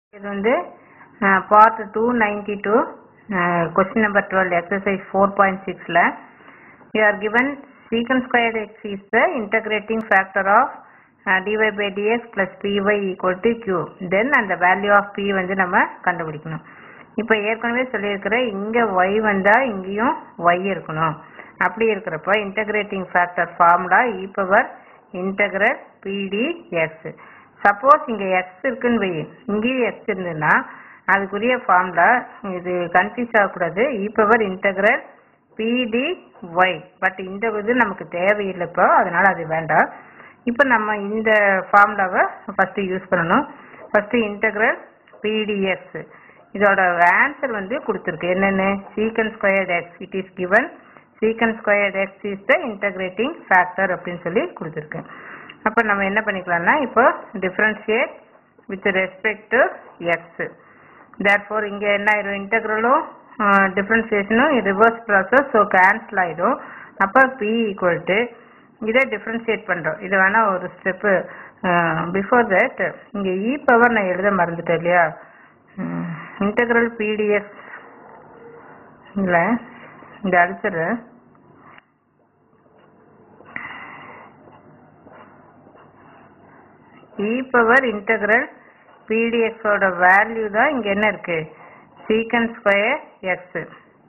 இது வந்து part two ninety two question number twelve exercise four point சிக்ஸில் you are given secant square x is the integrating factor of d y by d x plus p y equal to q then அந்த value of B வந்து நம்ம கண்டுபிடிக்கணும் இப்போ ஏற்கனவே சொல்லியிருக்கிற இங்கே Y வந்தால் இங்கேயும் ஒய் இருக்கணும் அப்படி இருக்கிறப்போ integrating factor formula e power integral p d x suppose இங்கே எக்ஸ் இருக்குன்னு வை இங்கேயும் எக்ஸ் இருந்ததுன்னா அதுக்குரிய ஃபார்முலா இது கன்ஃபியூஸ் ஆகக்கூடாது e power integral p d y but இந்த இது நமக்கு தேவையில்லை இப்போ அதனால அது வேண்டாம் இப்போ நம்ம இந்த ஃபார்முலாவை ஃபஸ்ட்டு யூஸ் பண்ணணும் ஃபஸ்ட்டு இன்டகிரல் பிடிஎக்ஸ் இதோட ஆன்சர் வந்து கொடுத்துருக்கு என்னென்ன secant squared x it is given secant squared x is the integrating factor அப்படின்னு சொல்லி கொடுத்துருக்கு அப்போ நம்ம என்ன பண்ணிக்கலாம்னா இப்போ differentiate with respect to x therefore இங்கே என்ன ஆயிரும் இன்டெக்ரலும் டிஃப்ரென்சியேஷனும் ரிவர்ஸ் ப்ராசஸ் ஸோ கேன்சல் ஆயிடும் அப்போ பி ஈக்குவல் டு இதை டிஃப்ரென்ஷியேட் பண்ணுறோம் இது வேணால் ஒரு ஸ்டெப்பு பிஃபோர் தட் இங்கே இ பவர் நான் எழுத மறந்துட்டேன் இல்லையா இன்டெக்ரல் பிடிஎஃப் இல்லை இந்த அடிச்சிடுறேன் இ பவர் இன்டகிரல் பிடிஎக்ஸோட வேல்யூ தான் இங்க என்ன இருக்கு சீக்கன் ஸ்கொயர் எக்ஸ்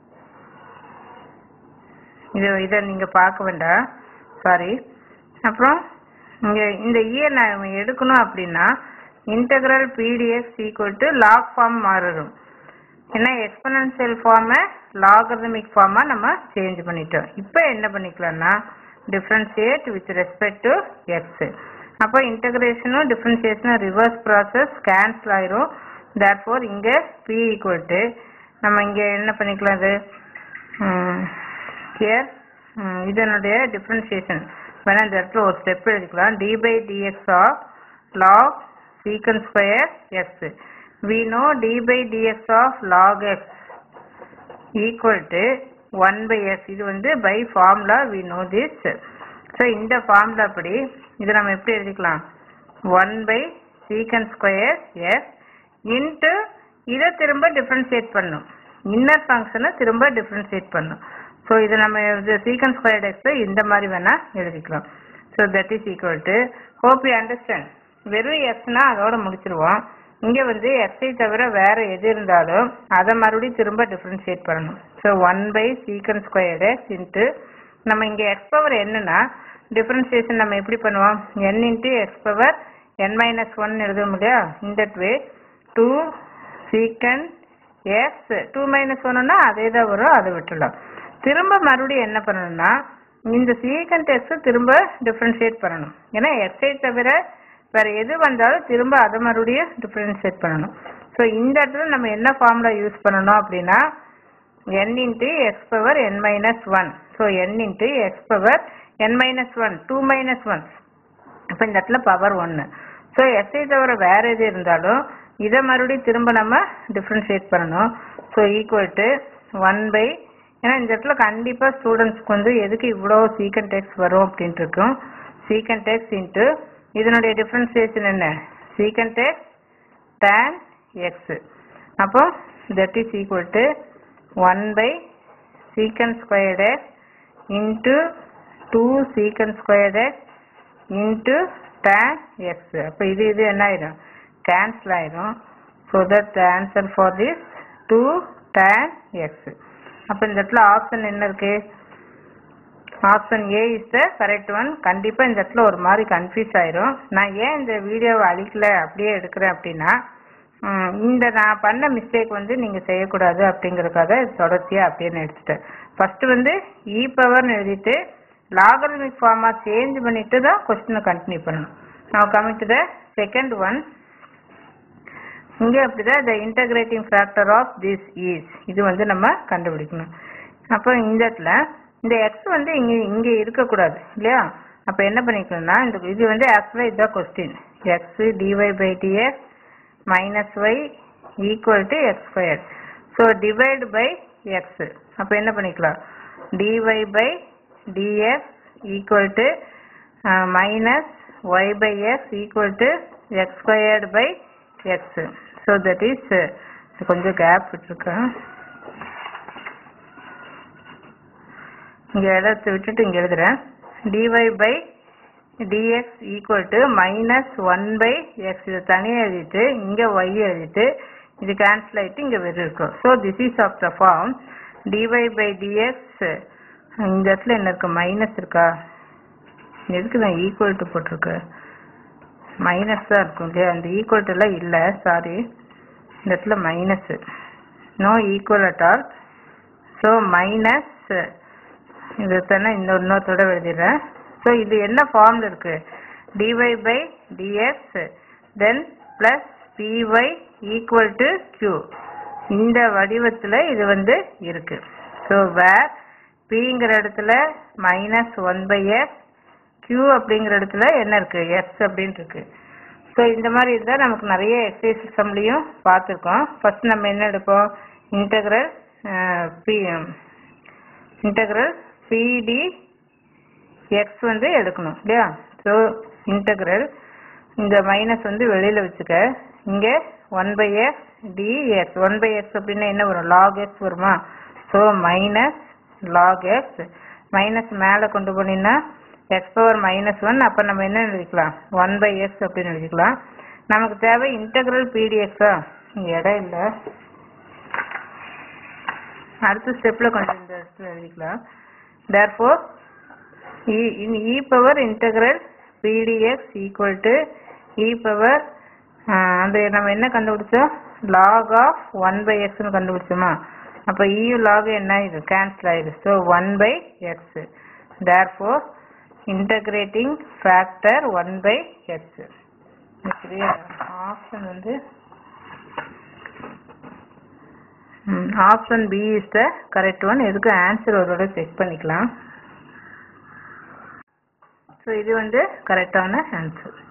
இது இதை நீங்க பார்க்க வேண்டாம் சாரி அப்புறம் இங்க இந்த இயை நான் எடுக்கணும் அப்படின்னா integral p d x equal to log form மாறிடும் ஏன்னா எக்ஸ்பனன்சியல் ஃபார்மை லாகர்தமிக் ஃபார்மாக நம்ம சேஞ்ச் பண்ணிட்டோம் இப்போ என்ன பண்ணிக்கலாம்னா differentiate with respect to x அப்போ இன்டகிரேஷனும் டிஃப்ரென்சியேஷனும் ரிவர்ஸ் ப்ராசஸ் கேன்சல் ஆயிரும் தேர்ஃபோர் இங்கே பி ஈக்குவல் டு நம்ம இங்கே என்ன பண்ணிக்கலாம் இது ஹியர் இதனுடைய டிஃப்ரென்சியேஷன் வேணா இந்த இடத்துல ஒரு ஸ்டெப் எழுதிக்கலாம் d by d x of log secant square x we know d by dx of log x equal to 1 by x இது வந்து by formula we know this so இந்த formula படி இது நம்ம எப்படி எழுதிக்கலாம் 1 by secant square x into இதை திரும்ப differentiate பண்ணும் இன்னர் ஃபங்க்ஷனை திரும்ப differentiate பண்ணும் ஸோ இது நம்ம இது secant squared x இந்த மாதிரி வேணா எழுதிக்கலாம் so that is equal to hope you understand வெறும் எக்ஸ்னா அதோட முடிச்சிருவோம் இங்கே வந்து எக்ஸை தவிர வேற எது இருந்தாலும் அதை மறுபடியும் திரும்ப டிஃப்ரென்ஷியேட் பண்ணணும் so one by secant squared x into நம்ம இங்கே எக்ஸ் பவர் என்னன்னா டிஃப்ரென்ஷியேஷன் நம்ம எப்படி பண்ணுவோம் n into x power n minus one எழுத முடியா இந்த way two secant x two minus ஒன்னுனா அதே தான் வரும் அதை விட்டுடலாம் திரும்ப மறுபடியும் என்ன பண்ணணும்னா இந்த சீக்கன் எக்ஸை திரும்ப டிஃப்ரென்ஷியேட் பண்ணணும் ஏன்னா எக்ஸை தவிர வேற எது வந்தாலும் திரும்ப அதை மறுபடியும் டிஃப்ரென்ஷியேட் பண்ணணும் ஸோ இந்த இடத்துல நம்ம என்ன ஃபார்முலா யூஸ் பண்ணணும் அப்படின்னா n into x power n minus one so n into x power n minus one two minus one இப்போ இந்த இடத்துல பவர் ஒன்று ஸோ எஸ்ஐ தவிர வேற எது இருந்தாலும் இதை மறுபடியும் திரும்ப நம்ம டிஃப்ரென்ஷியேட் பண்ணணும் so equal to one by ஏன்னா இந்த இடத்துல கண்டிப்பாக ஸ்டூடெண்ட்ஸ்க்கு வந்து எதுக்கு இவ்வளோ சீக்கன் டெக்ஸ் வரும் அப்படின்ட்டு இருக்கும் சீக்கன் டெக்ஸ் இன்ட்டு இதனுடைய டிஃப்ரென்சியேஷன் என்ன சீக்கன் டெக்ஸ் டேன் எக்ஸ் அப்போ that is equal to one by secant squared x into two secant squared x into tan x அப்போ இது இது என்ன ஆயிடும் கேன்சல் ஆயிடும் so that answer for this two tan x அப்போ இந்த இடத்துல ஆப்ஷன் என்ன இருக்கு option A is the correct one கண்டிப்பாக இந்த இடத்துல ஒரு மாதிரி கன்ஃபியூஸ் ஆயிரும் நான் ஏன் இந்த வீடியோவை அழிக்கல அப்படியே எடுக்கிறேன் அப்படின்னா இந்த நான் பண்ண மிஸ்டேக் வந்து நீங்கள் செய்யக்கூடாது அப்படிங்கிறதுக்காக தொடர்ச்சியாக அப்படியே நான் எடுத்துட்டேன் ஃபர்ஸ்ட் வந்து இ பவர்னு எழுதிட்டு லாகரிமிக் ஃபார்மாக சேஞ்ச் பண்ணிட்டு தான் கொஸ்டினை கண்டினியூ பண்ணணும் நான் coming to the second one இங்கே அப்படிதான் the integrating factor of this is இது வந்து நம்ம கண்டுபிடிக்கணும் அப்போ இந்த இடத்துல இந்த எக்ஸ் வந்து இங்கே இங்கே இருக்கக்கூடாது இல்லையா அப்போ என்ன பண்ணிக்கணும்னா இந்த இது வந்து ஆக்சுவலாக இதுதான் question x d y by d x minus y equal to x square so divide by x அப்போ என்ன பண்ணிக்கலாம் d y by d x equal to minus y by x equal to x squared by x so that is கொஞ்சம் gap விட்டுருக்கேன் இங்கே இடத்தை விட்டுட்டு இங்கே எழுதுறேன் dy by dx equal to minus one by x இதை தனியாக எழுதிட்டு இங்கே ஒய் எழுதிட்டு இது கேன்சல் ஆகிட்டு இங்கே வெறும் இருக்கும் so this is of the form dy by d x இந்த இடத்துல என்ன இருக்கு மைனஸ் இருக்கா எதுக்கு நான் ஈக்குவல் டு போட்டிருக்கேன் மைனஸ் தான் இருக்கும் இல்லையா அந்த ஈக்குவல் டுலாம் இல்லை சாரி இந்த இடத்துல minus no equal at all so minus இது தானே இந்த இன்னொருத்தோட எழுதிடுறேன் ஸோ இது என்ன ஃபார்மில் இருக்கு d y by d x then plus p y equal to q இந்த வடிவத்தில் இது வந்து இருக்கு ஸோ வேர் பிங்கிற இடத்துல minus one by x q அப்படிங்கிற இடத்துல என்ன இருக்கு எஸ் அப்படின்னு இருக்கு ஸோ இந்த மாதிரி இருந்தால் நமக்கு நிறைய எக்ஸசைஸ் அசம்பிளியும் பார்த்துருக்கோம் ஃபர்ஸ்ட் நம்ம என்ன எடுப்போம் integral p integral p d x வந்து எடுக்கணும் இல்லையா ஸோ இன்டகிரல் இந்த மைனஸ் வந்து வெளியில் வச்சுக்க இங்கே one by x d x one by x அப்படின்னா என்ன வரும் லாக் எக்ஸ் வருமா so minus log x minus மேலே கொண்டு போனீங்கன்னா எக்ஸ் பவர் மைனஸ் ஒன் அப்போ நம்ம என்ன எழுதிக்கலாம் ஒன் பை எக்ஸ் அப்படின்னு எழுதிக்கலாம் நமக்கு தேவை இன்டகிரல் பிடிஎக்ஸா இங்கே இடம் இல்லை அடுத்த ஸ்டெப்பில் கொஞ்சம் இந்த இடத்துல எழுதிக்கலாம் therefore e in e power integral p d x equal to e power அந்த நம்ம என்ன கண்டுபிடிச்சோம் லாக் ஆஃப் ஒன் பை எக்ஸ்னு கண்டுபிடிச்சோமா அப்போ இயு லாக் என்ன இது கேன்சல் ஆயிடுது so one by x therefore integrating factor one by x option வந்து option B is the correct one எதுக்கு ஆன்சர் ஒரு தடவை செக் பண்ணிக்கலாம் ஸோ இது வந்து கரெக்டான ஆன்சர்